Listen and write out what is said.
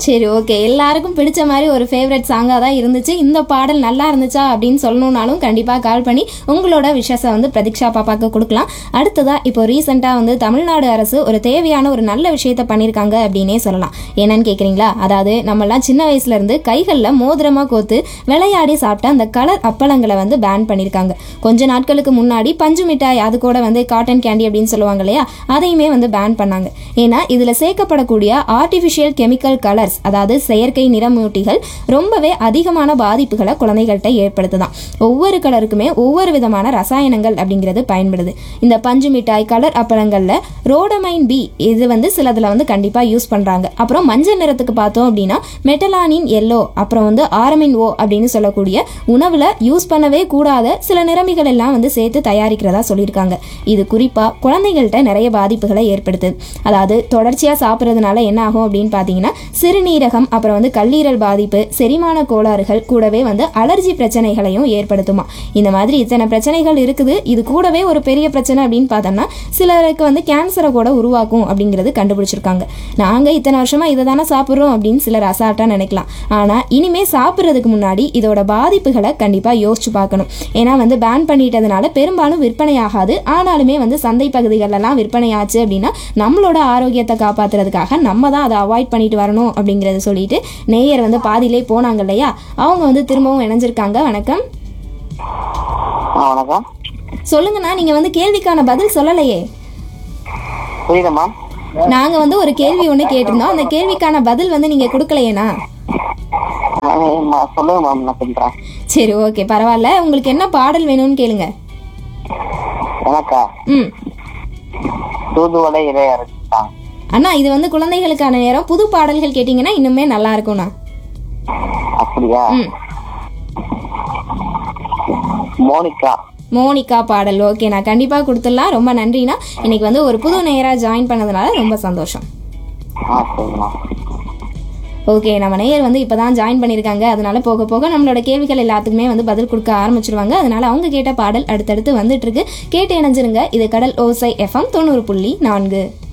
சரி ஓகே எல்லாருக்கும் பிடிச்ச மாதிரி ஒரு ஃபேவரட் சாங்காக தான் இருந்துச்சு இந்த பாடல் நல்லா இருந்துச்சா அப்படின்னு சொல்லணும்னாலும் கண்டிப்பாக கால் பண்ணி உங்களோட விஷஸை வந்து பிரதீக்ஷா பாப்பாக்கு கொடுக்கலாம் அடுத்ததா இப்போ ரீசெண்டாக வந்து தமிழ்நாடு அரசு ஒரு தேவையான ஒரு நல்ல விஷயத்த பண்ணியிருக்காங்க அப்படின்னே சொல்லலாம் என்னன்னு கேட்குறீங்களா அதாவது நம்மலாம் சின்ன வயசுல இருந்து கைகளில் மோதிரமாக கோத்து விளையாடி சாப்பிட்ட அந்த கலர் அப்பளங்களை வந்து பேன் பண்ணியிருக்காங்க கொஞ்ச நாட்களுக்கு முன்னாடி பஞ்சு மிட்டாய் அது கூட வந்து காட்டன் கேண்டி அப்படின்னு சொல்லுவாங்க இல்லையா அதையுமே வந்து பேன் பண்ணாங்க ஏன்னா இதில் சேர்க்கப்படக்கூடிய ஆர்டிஃபிஷியல் கெமிக்கல் கலர்ஸ் அதாவது செயற்கை நிறமூட்டிகள் ரொம்பவே அதிகமான பாதிப்புகளை குழந்தைகள்கிட்ட ஏற்படுத்துதான் ஒவ்வொரு கலருக்குமே ஒவ்வொரு விதமான ரசாயனங்கள் அப்படிங்கிறது பயன்படுது இந்த பஞ்சு மிட்டாய் கலர் அப்பளங்களில் ரோடமைன் பி இது வந்து சிலதில் வந்து கண்டிப்பாக யூஸ் பண்ணுறாங்க அப்புறம் மஞ்சள் நிறத்துக்கு பார்த்தோம் அப்படின்னா மெட்டலானின் எல்லோ அப்புறம் வந்து ஆரமின் ஓ அப்படின்னு சொல்லக்கூடிய உணவில் யூஸ் பண்ணவே கூடாத சில நிறமிகள் எல்லாம் வந்து சேர்த்து தயாரிக்கிறதா சொல்லியிருக்காங்க இது குறிப்பாக குழந்தைகள்கிட்ட நிறைய பாதிப்புகளை ஏற்படுத்துது அதாவது தொடர்ச்சியாக சாப்பிட்றதுனால என்ன ஆகும் அப்படின்னு பார்த்தீங்கன்னா சிறுநீரகம் அப்புறம் வந்து கல்லீரல் பாதிப்பு செரிமான கோளாறுகள் கூடவே வந்து அலர்ஜி பிரச்சனைகளையும் ஏற்படுத்துமா இந்த மாதிரி இத்தனை பிரச்சனைகள் இருக்குது இது கூடவே ஒரு பெரிய பிரச்சனை அப்படின்னு பார்த்தோம்னா சிலருக்கு வந்து கேன்சரை கூட உருவாக்கும் அப்படிங்கிறது கண்டுபிடிச்சிருக்காங்க நாங்கள் இத்தனை வருஷமாக இதை தானே சாப்பிட்றோம் அப்படின்னு சிலர் அசால்ட்டாக நினைக்கலாம் ஆனால் இனிமே சாப்பிட்றதுக்கு முன்னாடி இதோட பாதிப்புகளை கண்டிப்பாக யோசிச்சு பார்க்கணும் ஏன்னா வந்து பேன் பண்ணிட்டதுனால பெரும்பாலும் விற்பனை ஆகாது ஆனாலுமே வந்து சந்தை பகுதிகளெல்லாம் விற்பனை ஆச்சு அப்படின்னா நம்மளோட ஆரோக்கியத்தை காப்பாத்துறதுக்காக நம்ம தான் அதை அவாய்ட் பண்ணிட்டு வரணும் அப்படிங்கிறத சொல்லிட்டு நேயர் வந்து பாதியிலே போனாங்க இல்லையா அவங்க வந்து திரும்பவும் இணைஞ்சிருக்காங்க வணக்கம் ஆ வணக்கம் சொல்லுங்கண்ணா நீங்க வந்து கேள்விக்கான பதில் சொல்லலையே புரியுதம்மா நாங்க வந்து ஒரு கேள்வி ஒன்று கேட்டிருந்தோம் அந்த கேள்விக்கான பதில் வந்து நீங்க கொடுக்கலையேண்ணா ஆ, சொல்லுங்க மேம் நான் சொல்றேன் சரி ஓகே பரவாயில்ல உங்களுக்கு என்ன பாடல் வேணும்னு கேளுங்க எனக்கா ம் தூதுவளை இறைய அரைச்சிட்டான் அண்ணா இது வந்து குழந்தைகளுக்கான நேரம் புது பாடல்கள் கேட்டிங்கன்னா இன்னுமே நல்லா இருக்கும்ண்ணா அப்படியா ம் மோனிகா மோனிகா பாடல் ஓகே நான் கண்டிப்பாக கொடுத்துடலாம் ரொம்ப நன்றிண்ணா இன்னைக்கு வந்து ஒரு புது நேராக ஜாயின் பண்ணதுனால ரொம்ப சந்தோஷம் ஆ சரிம்மா ஓகே நம்ம நேயர் வந்து இப்போ தான் ஜாயின் பண்ணியிருக்காங்க அதனால போக போக நம்மளோட கேள்விகள் எல்லாத்துக்குமே வந்து பதில் கொடுக்க ஆரம்பிச்சிருவாங்க அதனால அவங்க கேட்ட பாடல் அடுத்தடுத்து வந்துட்டு இருக்கு கேட்டு இணைஞ்சிருங்க இது கடல் ஓசை எஃப்எம் தொண்ணூறு புள்ளி நான்கு